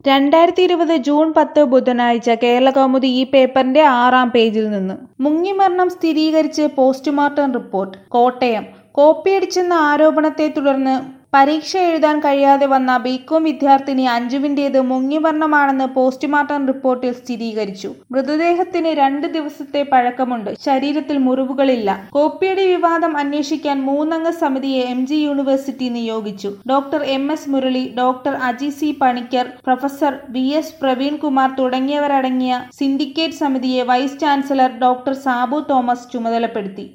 രണ്ടായിരത്തി ഇരുപത് ജൂൺ പത്ത് ബുധനാഴ്ച കേരളകൗമുദി ഈ പേപ്പറിന്റെ ആറാം പേജിൽ നിന്ന് മുങ്ങിമരണം സ്ഥിരീകരിച്ച് പോസ്റ്റ്മോർട്ടം റിപ്പോർട്ട് കോട്ടയം കോപ്പിയടിച്ചെന്ന ആരോപണത്തെ തുടർന്ന് പരീക്ഷ എഴുതാൻ കഴിയാതെ വന്ന ബികോം വിദ്യാർത്ഥിനി അഞ്ജുവിന്റേത് മുങ്ങിമരണമാണെന്ന് പോസ്റ്റ്മോർട്ടം റിപ്പോർട്ടിൽ സ്ഥിരീകരിച്ചു മൃതദേഹത്തിന് രണ്ട് ദിവസത്തെ പഴക്കമുണ്ട് ശരീരത്തിൽ മുറിവുകളില്ല കോപ്പിയടി വിവാദം അന്വേഷിക്കാൻ മൂന്നംഗ സമിതിയെ എം ജി യൂണിവേഴ്സിറ്റി നിയോഗിച്ചു doctor M S Murali doctor Aji C Panicker professor V S Praveen Kumar തുടങ്ങിയവരടങ്ങിയ സിൻഡിക്കേറ്റ് സമിതിയെ vice chancellor doctor Sabu Thomas ചുമതലപ്പെടുത്തി